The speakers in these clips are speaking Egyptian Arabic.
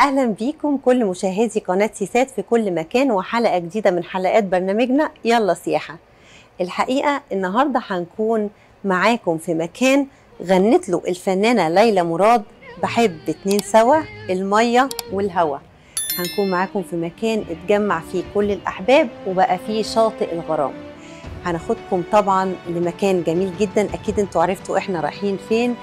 اهلا بيكم كل مشاهدي قناه سيسات في كل مكان وحلقه جديده من حلقات برنامجنا يلا سياحه الحقيقه النهارده هنكون معاكم في مكان غنت له الفنانه ليلى مراد بحب اتنين سوا الميه والهوا هنكون معاكم في مكان اتجمع فيه كل الاحباب وبقى فيه شاطئ الغرام هناخدكم طبعا لمكان جميل جدا اكيد انتوا عرفتوا احنا رايحين فين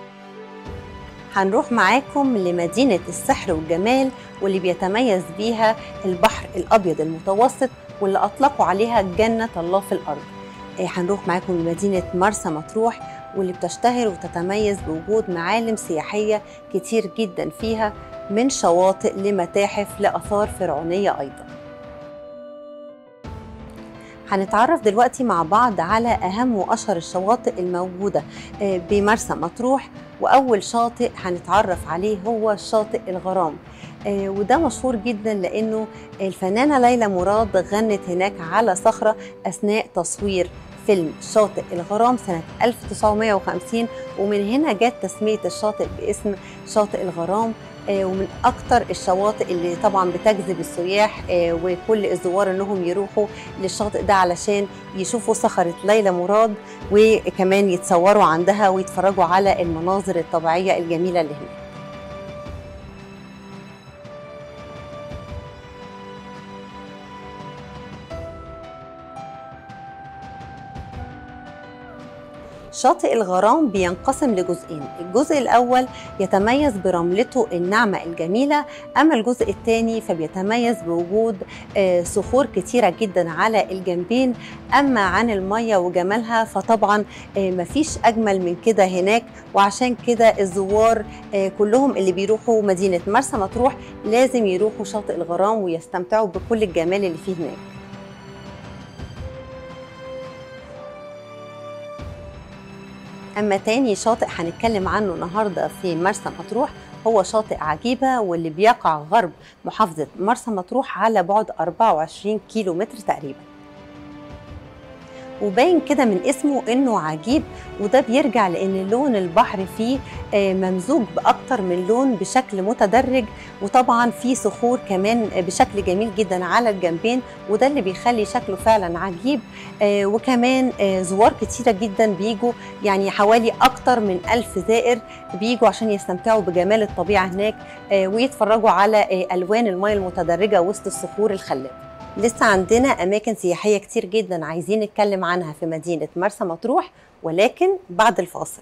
هنروح معاكم لمدينة السحر والجمال واللي بيتميز بيها البحر الأبيض المتوسط واللي أطلقوا عليها جنة الله في الأرض هنروح معاكم لمدينة مرسى مطروح واللي بتشتهر وتتميز بوجود معالم سياحية كتير جدا فيها من شواطئ لمتاحف لآثار فرعونية أيضا هنتعرف دلوقتي مع بعض على أهم وأشهر الشواطئ الموجودة بمرسى مطروح وأول شاطئ هنتعرف عليه هو شاطئ الغرام وده مشهور جدا لأنه الفنانة ليلى مراد غنت هناك على صخرة أثناء تصوير فيلم شاطئ الغرام سنة 1950 ومن هنا جت تسمية الشاطئ باسم شاطئ الغرام ومن أكتر الشواطئ اللي طبعا بتجذب السياح وكل الزوار إنهم يروحوا للشاطئ ده علشان يشوفوا صخرة ليلى مراد وكمان يتصوروا عندها ويتفرجوا على المناظر الطبيعية الجميلة اللي هناك شاطئ الغرام بينقسم لجزئين الجزء الأول يتميز برملته الناعمة الجميلة أما الجزء الثاني فبيتميز بوجود صخور كتيرة جدا على الجنبين أما عن المية وجمالها فطبعا مفيش أجمل من كده هناك وعشان كده الزوار كلهم اللي بيروحوا مدينة مرسى مطروح لازم يروحوا شاطئ الغرام ويستمتعوا بكل الجمال اللي فيه هناك أما تاني شاطئ هنتكلم عنه النهاردة في مرسى مطروح هو شاطئ عجيبة واللي بيقع غرب محافظة مرسى مطروح على بعد 24 كيلو متر تقريبا وباين كده من اسمه انه عجيب وده بيرجع لان لون البحر فيه ممزوج باكتر من لون بشكل متدرج وطبعا في صخور كمان بشكل جميل جدا على الجنبين وده اللي بيخلي شكله فعلا عجيب وكمان زوار كتيره جدا بيجوا يعني حوالي اكتر من ألف زائر بيجوا عشان يستمتعوا بجمال الطبيعه هناك ويتفرجوا على الوان المياه المتدرجه وسط الصخور الخلابه لسه عندنا أماكن سياحية كتير جدا عايزين نتكلم عنها في مدينة مرسى مطروح ولكن بعد الفاصل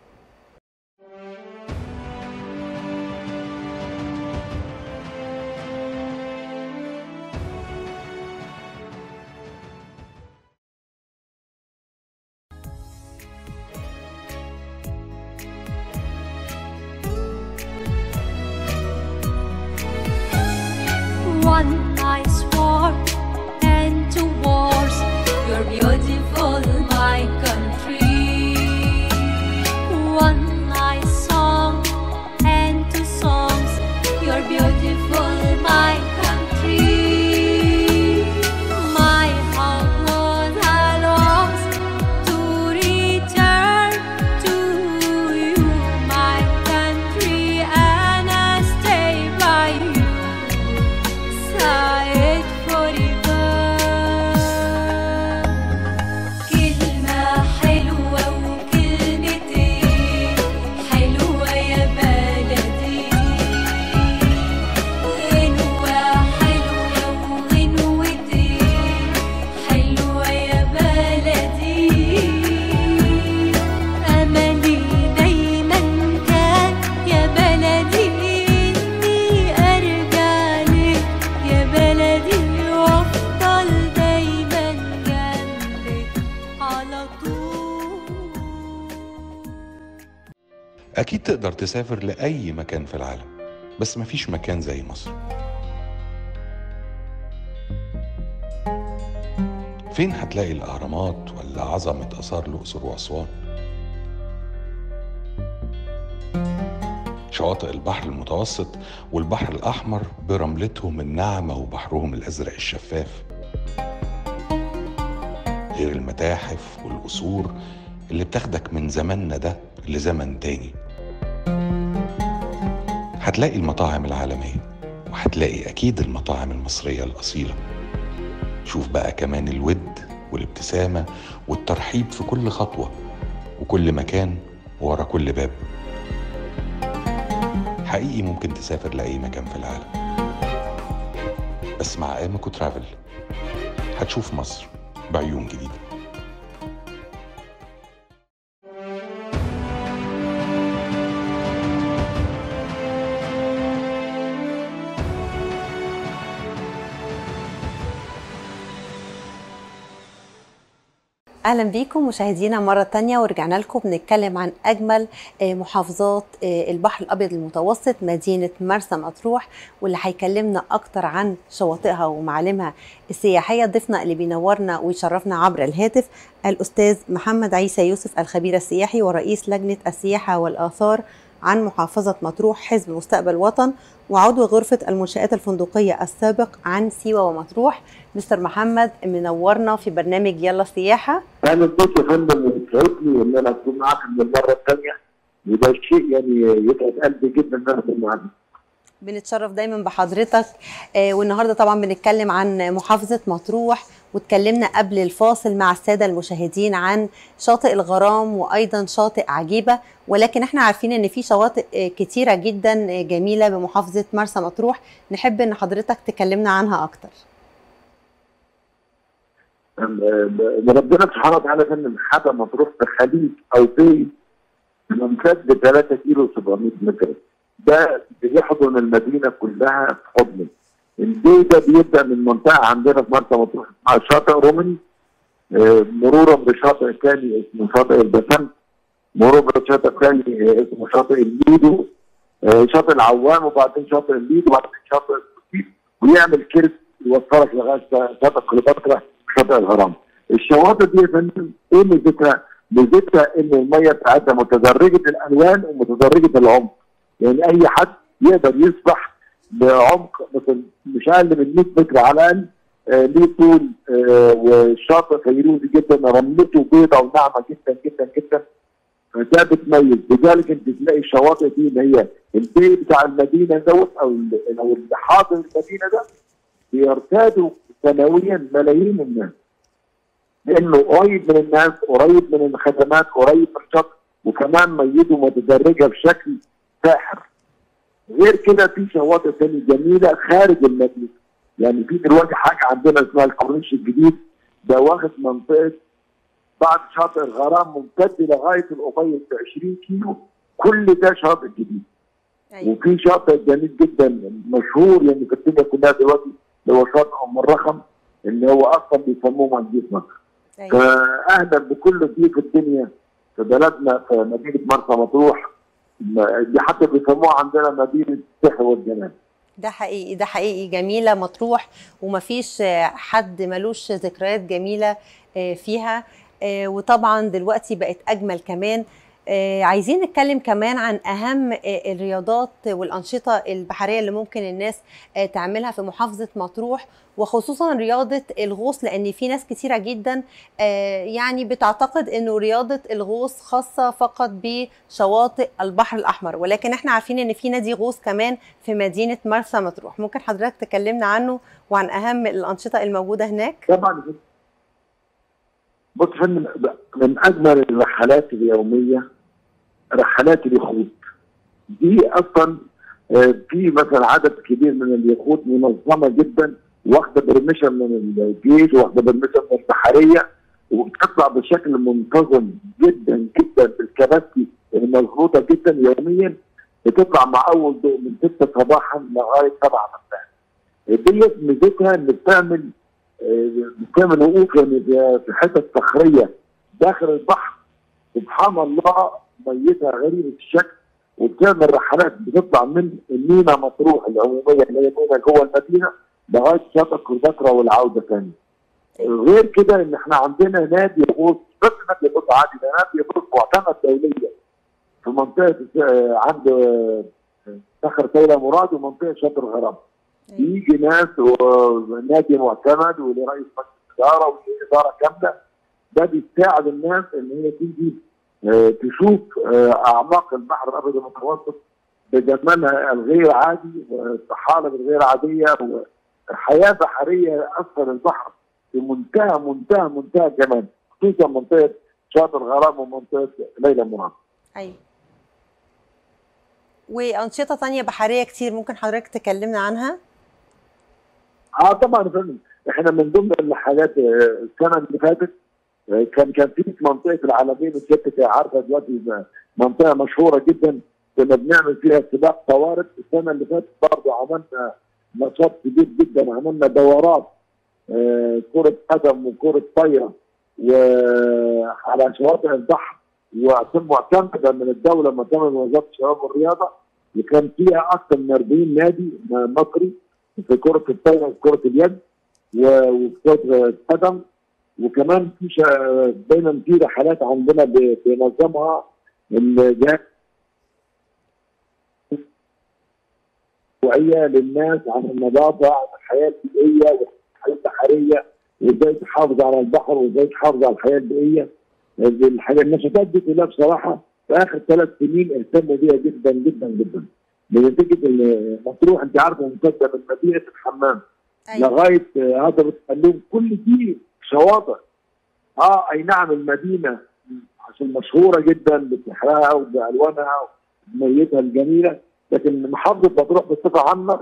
One nice war and two wars. You're beautiful, my country. One nice song and two songs. You're beautiful, my country. My heart was lost to return to you, my country, and I stay by you. ساعد forever كلمة حلوة وكلمتين حلوة يا بلدي غنوة حلوة وغنوتين حلوة يا بلدي أملي دايما كان يا بلدي إني أرجع لك يا بلدي وأفضل دايما جنبك على طول أكيد تقدر تسافر لأي مكان في العالم بس مفيش مكان زي مصر فين هتلاقي الأهرامات ولا عظمة آثار الأقصر وأسوان شواطئ البحر المتوسط والبحر الأحمر برملتهم الناعمة وبحرهم الأزرق الشفاف غير المتاحف والقصور اللي بتاخدك من زماننا ده لزمن تاني هتلاقي المطاعم العالمية وهتلاقي أكيد المطاعم المصرية الأصيلة شوف بقى كمان الود والابتسامة والترحيب في كل خطوة وكل مكان ورا كل باب حقيقي ممكن تسافر لأي مكان في العالم بس مع أميكو ترافل هتشوف مصر بعيون جديدة اهلا بيكم مشاهدينا مره تانية ورجعنا لكم بنتكلم عن اجمل آه، محافظات آه، البحر الابيض المتوسط مدينه مرسى مطروح واللي هيكلمنا اكتر عن شواطئها ومعالمها السياحيه ضيفنا اللي بينورنا ويشرفنا عبر الهاتف الاستاذ محمد عيسى يوسف الخبير السياحي ورئيس لجنه السياحه والاثار عن محافظه مطروح حزب مستقبل وطن وعضو غرفه المنشات الفندقيه السابق عن سيوه ومطروح مستر محمد منورنا في برنامج يلا سياحه اهلا بك يا فندم ويسعدني ان انا اكون معاك من المره الثانيه وده شيء يعني يتعب قلبي جدا ان انا اكون معاك بنتشرف دايما بحضرتك آه، والنهارده طبعا بنتكلم عن محافظه مطروح واتكلمنا قبل الفاصل مع الساده المشاهدين عن شاطئ الغرام وايضا شاطئ عجيبه ولكن احنا عارفين ان في شواطئ آه، كتيره جدا آه، جميله بمحافظه مرسى مطروح نحب ان حضرتك تكلمنا عنها اكتر ان ربنا سبحانه وتعالى يا فندم حاجه مطروح في خليج او في ممتد ب 3 كيلو 700 متر ده بيحضن المدينه كلها في حضنه البي ده بيبدا من منطقه عندنا في مرسى مطروح مع شاطئ رومني آه، مرورا بشاطئ ثاني اسمه شاطئ البسنت مرورا بشاطئ ثاني آه، اسمه شاطئ الليدو آه، شاطئ العوام وبعدين شاطئ الليدو وبعدين شاطئ الكوتيب ويعمل كيرف يوصلك لغايه شاطئ كليوباترا وشاطئ الغرام. الشواطئ دي يا فندم ايه ميزتها؟ ميزتها ان الميه بتاعتها متدرجه الالوان ومتدرجه العمق. يعني اي حد يقدر يسبح بعمق مثلا مش اقل من 100 متر على الاقل آه ليه طول آه والشاطئ فيروزي جدا رملته بيضاء وناعمه جدا جدا جدا فده بتميز لذلك انت تلاقي الشواطئ دي اللي هي البيت بتاع المدينه دوت او ال- او اللي حاضر المدينه ده بيرتادوا سنويا ملايين الناس لانه قريب من الناس قريب من الخدمات قريب من الشط وكمان ميته متدرجه بشكل ساحر غير كده في شواطئ تاني جميله خارج المدينه يعني في دلوقتي حاجه عندنا اسمها الكورنيش الجديد ده واخد منطقه بعد شاطئ الغرام ممتد لغايه الابيض ب 20 كيلو كل ده شاطئ جديد وفي شاطئ جميل جدا مشهور يعني في الدنيا كلها دلوقتي اللي هو شاطئ ام الرخم اللي هو اصلا بيسموه مالديف مصر أيوة. فاهلا بكل ضيف الدنيا في بلدنا في مدينه مرسى مطروح م- دي حتى بيسموها عندنا مدينه السحر والجمال ده حقيقي ده حقيقي جميلة مطروح ومفيش آه، حد ملوش ذكريات جميلة آه، فيها آه، وطبعا دلوقتي بقت أجمل كمان آه، عايزين نتكلم كمان عن أهم آه، الرياضات والأنشطة البحرية اللي ممكن الناس آه، تعملها في محافظة مطروح وخصوصا رياضة الغوص لأن في ناس كتيرة جدا آه، يعني بتعتقد أنه رياضة الغوص خاصة فقط بشواطئ البحر الأحمر ولكن احنا عارفين أن في نادي غوص كمان في مدينة مرسى مطروح ممكن حضرتك تكلمنا عنه وعن أهم الأنشطة الموجودة هناك طبعا بص يا فندم من اجمل الرحلات اليوميه رحلات اليخوت دي اصلا آه، في مثلا عدد كبير من اليخوت منظمه جدا واخده برميشن من الجيش واخده برميشن من البحريه وبتطلع بشكل منتظم جدا جدا بالكباسي المظبوطه جدا يوميا بتطلع مع اول ضوء من 6 صباحا لغايه 7 مساء. ديت ميزتها ان بتعمل آه، بتعمل وقوف يعني في حتت صخريه داخل البحر سبحان الله ميتها غريبه الشكل وبتعمل رحلات بتطلع من المينا مطروح العموميه اللي هي المينا جوه المدينه لغايه شاطئ كليوباترا والعوده ثاني. غير كده ان احنا عندنا نادي غوص بس نادي غوص عادي ده نادي غوص معتمد دوليا في منطقه آه، عند آه، صخر سيلة مراد ومنطقه شاطئ الغرام. يجي ناس ونادي معتمد ولرئيس مجلس اداره ولاداره كامله ده بيساعد الناس ان هي تيجي آه، تشوف آه، اعماق البحر الابيض المتوسط بجمالها الغير عادي والطحالب الغير عاديه وحياه بحريه اصلا البحر في منتهى منتهى منتهى الجمال خصوصا منطقه شاطئ الغرام ومنطقه ليلى مراد. ايوه وانشطه تانية بحريه كتير ممكن حضرتك تكلمنا عنها اه طبعا يا فندم احنا من ضمن الحاجات آه، السنه اللي فاتت آه، كان كان في في منطقه العالمين الست عارفه دلوقتي ده منطقه مشهوره جدا كنا بنعمل فيها سباق طوارئ السنه اللي فاتت برضه عملنا نشاط كبير جدا عملنا دورات آه، كره قدم وكره طايره وعلى شواطئ البحر وكان معتمده من الدوله معتمده من وزاره الشباب والرياضه وكان فيها اكثر من 40 نادي مصري في كره الطايره وكره اليد و- وفي كره القدم وكمان في شا- دايما في رحلات عندنا ب- بينظمها الجهاز توعية للناس عن النظافة عن الحياة البيئية والحياة البحرية وازاي تحافظ على البحر وازاي تحافظ على الحياة البيئية الحاجة النشاطات دي كلها بصراحة في آخر ثلاث سنين اهتموا بيها جدا جدا جدا بنتيجة إن مطروح أنت عارفة ممتدة من مدينة الحمام لغايه آه، هضبه القلوم كل دي شواطئ اه اي نعم المدينه عشان مشهوره جدا بسحرها وبالوانها وميتها الجميله لكن محافظه مطروح بصفه عامه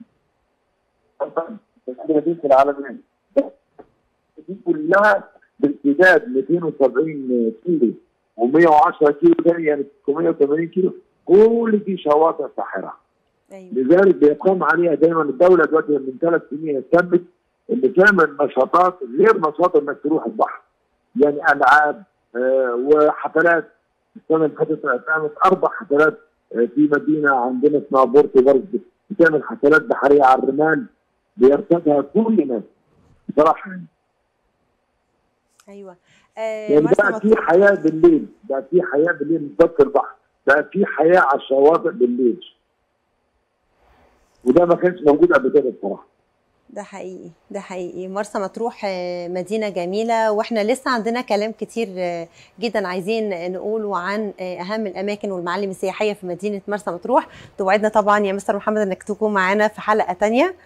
مدينه العالمين دي كلها بامتداد 270 كيلو و110 كيلو ثاني يعني 680 كيلو كل دي شواطئ ساحره ايوه لذلك بيقام عليها دايما الدوله دلوقتي من ثلاث سنين اهتمت ان تعمل نشاطات غير نشاط انك تروح البحر يعني العاب آه وحفلات السنه اللي فاتت اتعملت اربع حفلات آه في مدينه عندنا اسمها بورتو برضه بتعمل حفلات بحريه على الرمال بيرتدها كل الناس بصراحه يعني ايوه آه يعني مرسى بقى في مطروح حياه بالليل بقى في حياه بالليل مش بس البحر بقى في حياه على الشواطئ بالليل وده ما كانش موجود قبل كده بصراحه ده حقيقي ده حقيقي مرسى مطروح آه، مدينة جميلة واحنا لسه عندنا كلام كتير آه، جدا عايزين نقوله عن آه، أهم الأماكن والمعالم السياحية في مدينة مرسى مطروح توعدنا طبعا يا مستر محمد انك تكون معانا في حلقة تانية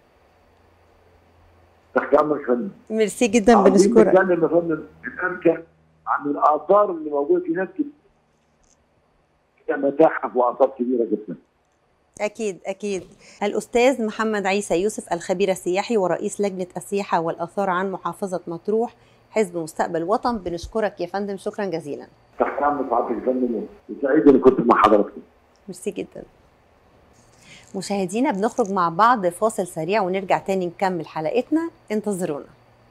تحت امرك يا فندم ميرسي جدا عاوزين بنشكرك نتكلم يا فندم الان كان عن الاثار اللي موجوده في ناس كتير فيها متاحف واثار كبيره جدا أكيد أكيد الأستاذ محمد عيسى يوسف الخبير السياحي ورئيس لجنة السياحة والآثار عن محافظة مطروح حزب مستقبل وطن بنشكرك يا فندم شكرا جزيلا تحت امرك سعادتك يا فندم وسعيد اني كنت مع حضرتك ميرسي جدا مشاهدينا بنخرج مع بعض فاصل سريع ونرجع تاني نكمل حلقتنا انتظرونا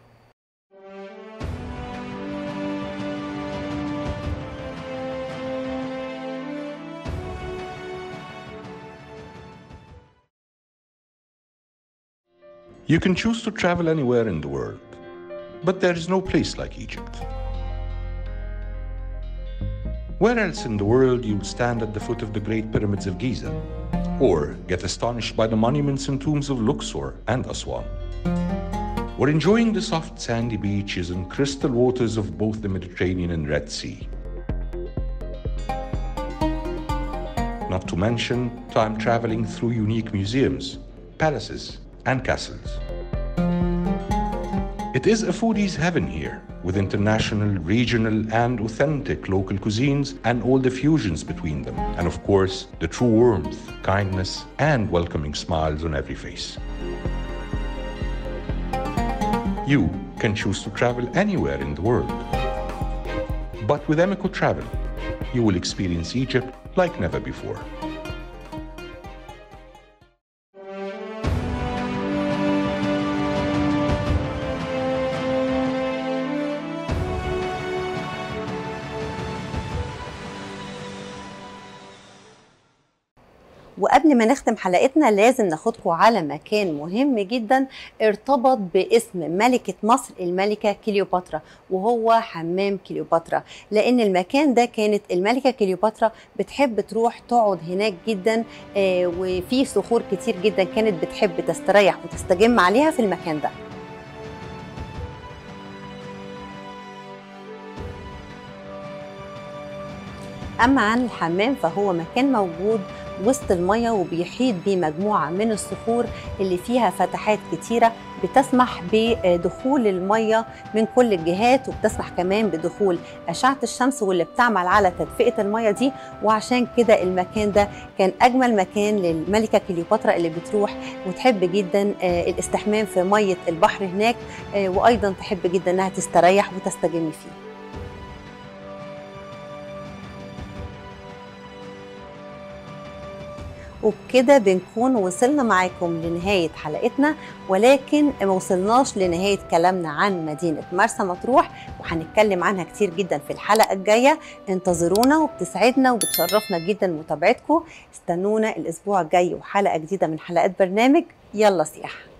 You can choose to travel anywhere in the world, but there is no place like Egypt. Where else in the world you'll stand at the foot of the Great Pyramids of Giza, or get astonished by the monuments and tombs of Luxor and Aswan, or enjoying the soft sandy beaches and crystal waters of both the Mediterranean and Red Sea. Not to mention time traveling through unique museums, palaces, and castles. It is a foodie's heaven here, with international, regional, and authentic local cuisines and all the fusions between them. And of course, the true warmth, kindness, and welcoming smiles on every face. You can choose to travel anywhere in the world. But with Emiko Travel, you will experience Egypt like never before. وقبل ما نختم حلقتنا لازم ناخدكم على مكان مهم جدا ارتبط باسم ملكة مصر الملكة كليوباترا وهو حمام كليوباترا لأن المكان ده كانت الملكة كليوباترا بتحب تروح تقعد هناك جدا آه، وفي صخور كتير جدا كانت بتحب تستريح وتستجم عليها في المكان ده أما عن الحمام فهو مكان موجود وسط المية وبيحيط بيه مجموعة من الصخور اللي فيها فتحات كتيرة بتسمح بدخول المية من كل الجهات وبتسمح كمان بدخول أشعة الشمس واللي بتعمل على تدفئة المية دي وعشان كده المكان ده كان أجمل مكان للملكة كليوباترا اللي بتروح وتحب جدا آه، الاستحمام في مية البحر هناك آه، وأيضا تحب جدا إنها تستريح وتستجم فيه وبكده بنكون وصلنا معاكم لنهاية حلقتنا ولكن ما وصلناش لنهاية كلامنا عن مدينة مرسى مطروح وهنتكلم عنها كتير جدا في الحلقة الجاية انتظرونا وبتسعدنا وبتشرفنا جدا متابعتكم استنونا الأسبوع الجاي وحلقة جديدة من حلقات برنامج يلا سياحة